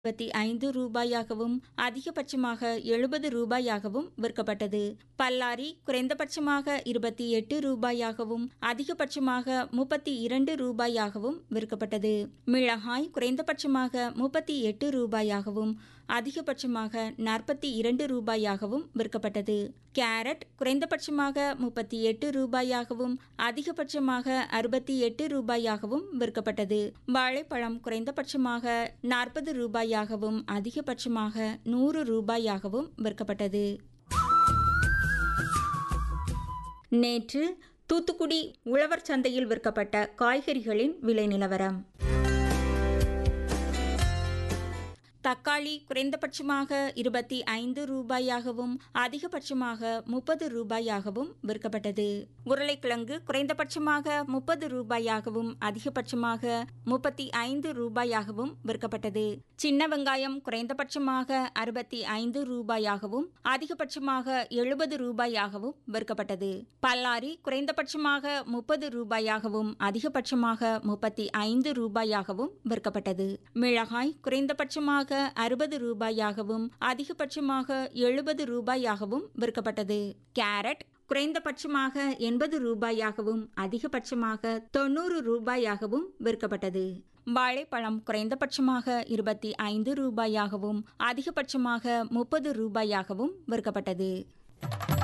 இருபத்தி ஐந்து ரூபாயாகவும் அதிகபட்சமாக எழுபது ரூபாயாகவும் விற்கப்பட்டது பல்லாரி குறைந்தபட்சமாக இருபத்தி எட்டு ரூபாயாகவும் அதிகபட்சமாக முப்பத்தி இரண்டு ரூபாயாகவும் விற்கப்பட்டது மிளகாய் குறைந்தபட்சமாக முப்பத்தி எட்டு ரூபாயாகவும் அதிகபட்சமாக நாற்பத்தி இரண்டு ரூபாயாகவும் விற்கப்பட்டது கேரட் குறைந்தபட்சமாக முப்பத்தி எட்டு ரூபாயாகவும் அதிகபட்சமாக அறுபத்தி எட்டு ரூபாயாகவும் விற்கப்பட்டது வாழைப்பழம் குறைந்தபட்சமாக நாற்பது ரூபாயாகவும் அதிகபட்சமாக நூறு ரூபாயாகவும் விற்கப்பட்டது நேற்று தூத்துக்குடி உழவர் சந்தையில் விற்கப்பட்ட காய்கறிகளின் விலை நிலவரம் தக்காளி குறைந்தபட்சமாக இருபத்தி ஐந்து ரூபாயாகவும் அதிகபட்சமாக முப்பது ரூபாயாகவும் விற்கப்பட்டது உருளைக்கிழங்கு குறைந்தபட்சமாக முப்பது ரூபாயாகவும் அதிகபட்சமாக முப்பத்தி ஐந்து ரூபாயாகவும் விற்கப்பட்டது சின்ன வெங்காயம் குறைந்தபட்சமாக அறுபத்தி ஐந்து ரூபாயாகவும் அதிகபட்சமாக எழுபது ரூபாயாகவும் விற்கப்பட்டது பல்லாரி குறைந்தபட்சமாக முப்பது ரூபாயாகவும் அதிகபட்சமாக முப்பத்தி ஐந்து ரூபாயாகவும் விற்கப்பட்டது மிளகாய் குறைந்தபட்சமாக அறுபது ரூபாயாகவும் அதிகபட்சமாக எழுபது ரூபாயாகவும் விற்கப்பட்டது கேரட் குறைந்தபட்சமாக எண்பது ரூபாயாகவும் அதிகபட்சமாக தொண்ணூறு ரூபாயாகவும் விற்கப்பட்டது வாழைப்பழம் குறைந்தபட்சமாக இருபத்தி ஐந்து ரூபாயாகவும் அதிகபட்சமாக முப்பது ரூபாயாகவும் விற்கப்பட்டது